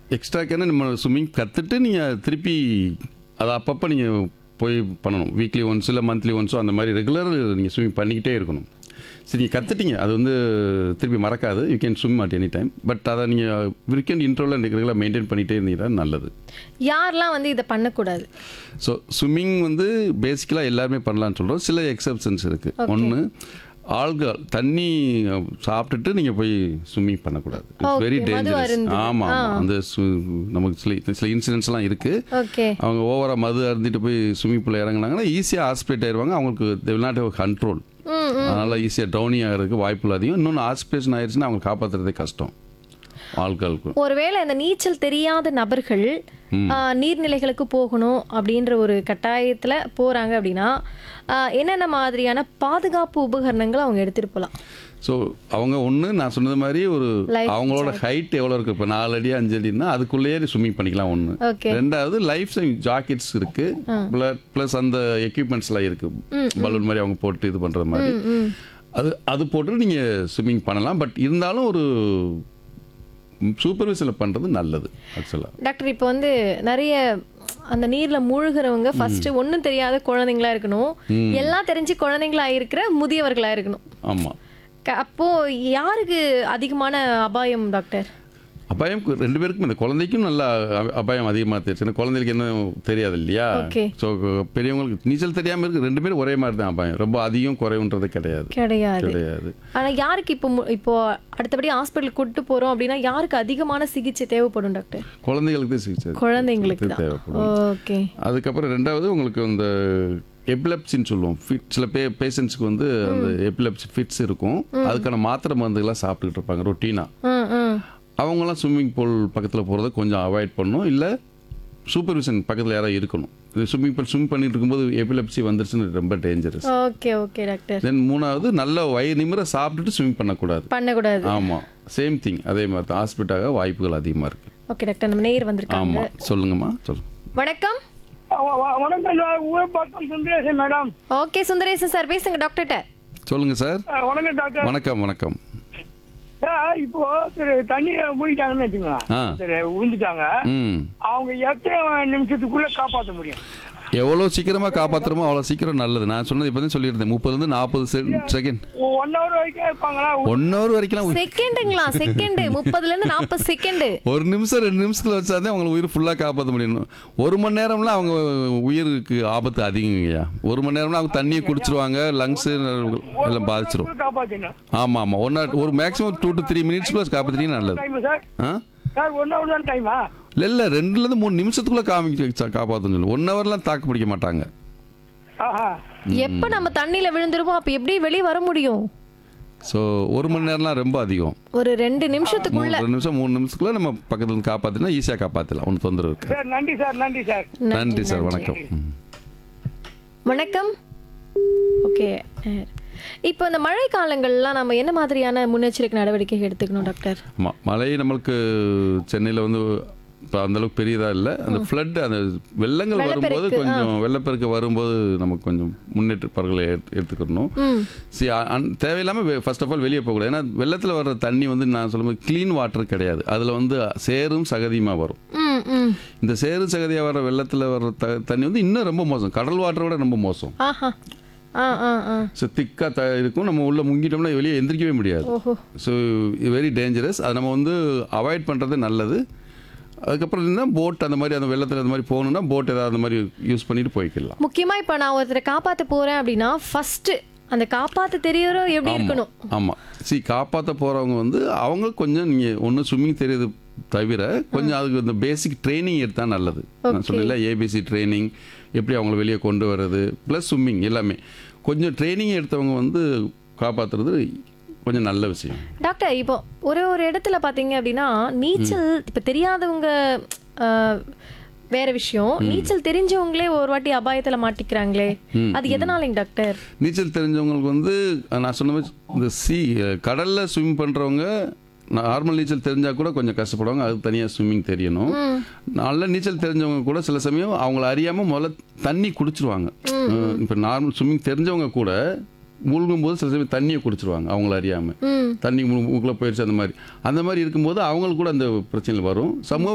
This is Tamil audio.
எக்ஸ்ட்ராக்கான நம்ம ஸ்விம்மிங் கற்றுட்டு நீங்கள் திருப்பி அதை அப்பப்போ நீங்கள் போய் பண்ணணும் வீக்லி ஒன்ஸ் இல்லை மந்த்லி ஒன்ஸோ அந்த மாதிரி ரெகுலர் நீங்கள் ஸ்விம்மிங் பண்ணிக்கிட்டே இருக்கணும் சரி நீங்கள் கற்றுட்டீங்க அது வந்து திருப்பி மறக்காது you can swim at any time but அதை நீங்கள் வீக்கெண்ட் இன்ட்ரோவில் ரெகுலராக மெயின்டைன் பண்ணிகிட்டே இருந்தீங்கன்னா நல்லது யாரெல்லாம் வந்து இதை பண்ணக்கூடாது ஸோ ஸ்விம்மிங் வந்து பேசிக்கலாக எல்லாருமே பண்ணலாம்னு சொல்கிறோம் சில எக்ஸப்ஷன்ஸ் இருக்குது ஒன்று ஆள்கள் தண்ணி சாப்பிட்டுட்டு நீங்கள் போய் ஸ்விம்மிங் பண்ணக்கூடாது இட்ஸ் வெரி Okay, மது டேஞ்சரஸ் அருந்துது. ஆமாம் ஆமாம் அந்த swi- நமக்கு சில சில இன்சிடென்ட்ஸ்லாம் இருக்குது ஓகே அவங்க ஓவராக மது அருந்திட்டு போய் ஸ்விம்மிங் பூலில் இறங்குனாங்கன்னா ஈஸியாக ஹாஸ்பிட்டல் ஆயிடுவாங்க அவங்களுக்கு they will not have control அதனால் ஈஸியாக டவுனி ஆகிறதுக்கு வாய்ப்புகள் அதிகம் இன்னொன்று ஹாஸ்பிட்டேஷன் ஆயிடுச்சுன்னா அவங்க காப்பாற்றுறதே கஷ்டம் ஆட்களுக்கு ஒருவேளை இந்த நீச்சல் தெரியாத நபர்கள் ஆ, நீர்நிலைகளுக்கு போகணும் அப்படின்ற ஒரு கட்டாயத்துல போறாங்க அப்படின்னா ஆ, என்னென்ன மாதிரியான பாதுகாப்பு உபகரணங்கள் அவங்க எடுத்துட்டு போகலாம் ஸோ அவங்க ஒன்று நான் சொன்னது மாதிரி ஒரு Life அவங்களோட ஹைட் எவ்வளோ இருக்குது இப்போ நாலு அடி அஞ்சு அடின்னா அதுக்குள்ளேயே ஸ்விம்மிங் பண்ணிக்கலாம் ஒன்று ஓகே ரெண்டாவது லைஃப் சேவிங் ஜாக்கெட்ஸ் இருக்குது ப்ளஸ் அந்த எக்யூப்மெண்ட்ஸ்லாம் இருக்குது பலூன் மாதிரி அவங்க போட்டு இது பண்ணுற மாதிரி அது அது போட்டு நீங்கள் ஸ்விம்மிங் பண்ணலாம் பட் இருந்தாலும் ஒரு சூப்பர்விஷனில் பண்ணுறது நல்லது ஆக்சுவலாக டாக்டர் இப்போ வந்து நிறைய அந்த நீர்ல மூழ்கிறவங்க ஃபர்ஸ்ட் ஒண்ணும் தெரியாத குழந்தைங்களா இருக்கணும் எல்லாம் தெரிஞ்சு குழந்தைங்களா இருக்கிற முதியவர்களா இருக்கணும் ஆமாம் க- அப்போ யாருக்கு அதிகமான அபாயம் டாக்டர் அபாயம் கு- ரெண்டு பேருக்கும் இந்த குழந்தைக்கும் நல்ல அ- அபாயம் அதிகமாக தெரியும் சின்ன குழந்தைகளுக்கு என்ன தெரியாது இல்லையா Okay. ஸோ பெரியவங்களுக்கு நீச்சல் தெரியாமல் இருக்கு ரெண்டு பேரும் ஒரே மாதிரி தான் அபாயம் ரொம்ப அதிகம் குறைவுன்றது கிடையாது கிடையாது கிடையாது ஆனா யாருக்கு இப்போ மு- இப்போ அடுத்தபடி ஹாஸ்பிட்டல் கூட்டு போறோம் அப்படின்னா யாருக்கு அதிகமான சிகிச்சை தேவைப்படும் டாக்டர் குழந்தைகளுக்கு தான் சிகிச்சை குழந்தைங்களுக்கு தான் தேவைப்படும் ஓகே அதுக்கப்புறம் ரெண்டாவது உங்களுக்கு இந்த எபிலப்சின்னு சொல்லுவோம் ஃபிட் சில பே பேஷண்ட்ஸ்க்கு வந்து அந்த எபிலப்சி ஃபிட்ஸ் இருக்கும் அதுக்கான மாத்திரை மருந்துகள்லாம் சாப்பிட்டுக்கிட்டு இருப்பாங்க ரொட்டீனாக ம் ம் அவங்களாம் ஸ்விம்மிங் பூல் பக்கத்தில் போகிறத கொஞ்சம் அவாய்ட் பண்ணணும் இல்லை சூப்பர்விஷன் பக்கத்தில் யாராவது இருக்கணும் இது ஸ்விம்மிங் பூல் ஸ்விம் பண்ணிட்டு இருக்கும்போது எபிலப்சி வந்துருச்சுன்னு ரொம்ப dangerous okay okay doctor then மூணாவது நல்ல வயிறு நிமிர சாப்பிட்டுட்டு ஸ்விம் பண்ணக்கூடாது பண்ணக்கூடாது ஆமாம் சேம் திங் அதே மாதிரி தான் ஹாஸ்பிட்டலாக வாய்ப்புகள் அதிகமாக இருக்குது ஓகே டாக்டர் நம்ம நேயர் வந்திருக்காங்க ஆமாம் சொல்லுங்கம்மா சொல்லுங்க வணக்கம் வ- வ- வணக்கம் சார் ஊர் பக்கம் Sundaresan madam okay Sundaresan sir பேசுங்க டாக்டர்கிட்ட சொல்லுங்கள் சார் அஹ், வணக்கம் டாக்டர் வணக்கம் வணக்கம் சார் இப்போ சரி தண்ணி மூடிட்டாங்கன்னு வச்சுக்கோங்க ஆ. சரி விழுந்துட்டாங்க ம் அவங்க எத்தனை நிமிஷத்துக்குள்ள காப்பாற்ற முடியும் எவ்வளோ சீக்கிரமாக காப்பாற்றுறோமோ அவ்வளோ சீக்கிரம் நல்லது நான் சொன்னது இப்போ தான் சொல்லியிருந்தேன் முப்பதுலேருந்து நாற்பது செகண்ட் ஒன் ஹவர் வரைக்கும் இருப்பாங்களா ஒன் ஹவர் வரைக்கும் செகண்டுங்களா செகண்ட் முப்பதுல இருந்து நாற்பது செகண்ட் ஒரு நிமிஷம் ரெண்டு நிமிஷத்தில் வச்சாதான் அவங்களை உயிர் ஃபுல்லாக காப்பாற்ற முடியும் ஒரு மணி நேரம்லாம் அவங்க உயிருக்கு ஆபத்து அதிகங்கய்யா ஒரு மணி நேரம்லாம் அவங்க தண்ணியை குடிச்சிருவாங்க லங்ஸு எல்லாம் பாதிச்சிரும் காப்பாற்றணும் ஆமாம் ஆமாம் ஒன் ஒரு மேக்ஸிமம் டூ டு த்ரீ மினிட்ஸ்க்குள்ள காப்பாற்றிட்டீங்கன்னா நல்லது டைம் சார் ஆ சார் ஒன் ஹவர் தான் டைமா இல்லை இல்லை ரெண்டுலேருந்து மூணு நிமிஷத்துக்குள்ளே காமிக்க காப்பாற்றணும் சொல்லு ஒன் ஹவர்லாம் தாக்கு பிடிக்க மாட்டாங்க ஆஹா எப்ப நம்ம தண்ணியில விழுந்துருவோம் அப்ப எப்படி வெளியே வர முடியும் ஸோ ஒரு மணி நேரம்லாம் ரொம்ப அதிகம் ஒரு ரெண்டு நிமிஷத்துக்குள்ள மூணு ரெண்டு நிமிஷம் மூணு நிமிஷத்துக்குள்ள நம்ம பக்கத்துல இருந்து காப்பாற்றினா ஈஸியாக காப்பாற்றலாம் ஒன்றும் தொந்தரவு இருக்கு சார் நன்றி சார் நன்றி சார் நன்றி சார் வணக்கம் ம். வணக்கம் ஓகே இப்போ இந்த மழை காலங்கள்லாம் நம்ம என்ன மாதிரியான முன்னெச்சரிக்கை நடவடிக்கை எடுத்துக்கணும் டாக்டர் ஆமாம் மழை நம்மளுக்கு சென்னையில் வந்து இப்போ அந்தளவுக்கு பெரியதாக இல்லை அந்த ஃப்ளட் அந்த வெள்ளங்கள் வரும்போது வெள்ளப்பெருக்கு, கொஞ்சம் வெள்ளப்பெருக்கு வரும்போது நமக்கு கொஞ்சம் முன்னேற்பாடுகளை எடுத்து- எடுத்துக்கணும் ம் சரி தேவையில்லாமல் ஃபர்ஸ்ட் ஆஃப் ஆல் வெளியே போகக்கூடாது ஏன்னா வெள்ளத்தில் வர்ற தண்ணி வந்து நான் சொல்லும்போது க்ளீன் வாட்டர் கிடையாது அதில் வந்து சேரும் சகதியுமாக வரும் ம் ம் இந்த சேறு சகதியாக வர வெள்ளத்தில் வர்ற த தண்ணி வந்து இன்னும் ரொம்ப மோசம் கடல் வாட்டரை விட ரொம்ப மோசம் ஆஹா ஆ ஆ ஆ ஸோ திக்காக த இருக்கும் நம்ம உள்ளே முங்கிட்டோம்னா வெளியே எந்திரிக்கவே முடியாது ஓஹோ ஸோ வெரி டேஞ்சரஸ் அதை நம்ம வந்து அவாய்ட் பண்ணுறது நல்லது அதுக்கப்புறம் இருந்தால் போட் அந்த மாதிரி அந்த வெள்ளத்தில் அந்த மாதிரி போகணுன்னா போட் ஏதாவது அந்த மாதிரி யூஸ் பண்ணிட்டு போய்க்கலாம் முக்கியமா இப்போ நான் ஒருத்தரை காப்பாத்த போறேன் அப்படின்னா ஃபர்ஸ்ட் அந்த காப்பாத்த தெரியறோம் எப்படி இருக்கணும் ஆமாம் சி காப்பாற்ற போகிறவங்க வந்து அவங்க கொஞ்சம் நீங்கள் ஒன்றும் ஸ்விம்மிங் தெரியுது தவிர கொஞ்சம் அதுக்கு இந்த பேசிக் ட்ரைனிங் எடுத்தால் நல்லது நான் சொன்னேன்ல ஏபிசி ட்ரைனிங் எப்படி அவங்கள வெளியே கொண்டு வர்றது ப்ளஸ் ஸ்விம்மிங் எல்லாமே கொஞ்சம் ட்ரைனிங் எடுத்தவங்க வந்து காப்பாற்றுறது கொஞ்சம் நல்ல விஷயம் டாக்டர் இப்போ ஒரு ஒரு இடத்துல பாத்தீங்க அப்படின்னா நீச்சல் இப்ப தெரியாதவங்க ஆஹ், வேற விஷயம் நீச்சல் தெரிஞ்சவங்களே ஒரு வாட்டி அபாயத்துல மாட்டிக்கிறாங்களே அது எதனாலங்க டாக்டர் நீச்சல் தெரிஞ்சவங்களுக்கு வந்து நான் சொன்ன மாதிரி இந்த சி கடலில் ஸ்விம் பண்ணுறவங்க நார்மல் நீச்சல் தெரிஞ்சால் கூட கொஞ்சம் கஷ்டப்படுவாங்க அதுக்கு தனியாக ஸ்விம்மிங் தெரியணும் நல்ல நீச்சல் தெரிஞ்சவங்க கூட சில சமயம் அவங்கள அறியாமல் முதல்ல தண்ணி குடிச்சிருவாங்க இப்போ நார்மல் ஸ்விம்மிங் தெரிஞ்சவங்க கூட மூழ்கும் போது சில சமயம் தண்ணியை குடிச்சிருவாங்க அவங்கள அறியாமல் ம் தண்ணி மூக்குள்ள போயிடுச்சு அந்த மாதிரி அந்த மாதிரி இருக்கும்போது அவங்களுக்கு கூட அந்த பிரச்சனைகள் வரும் சமூக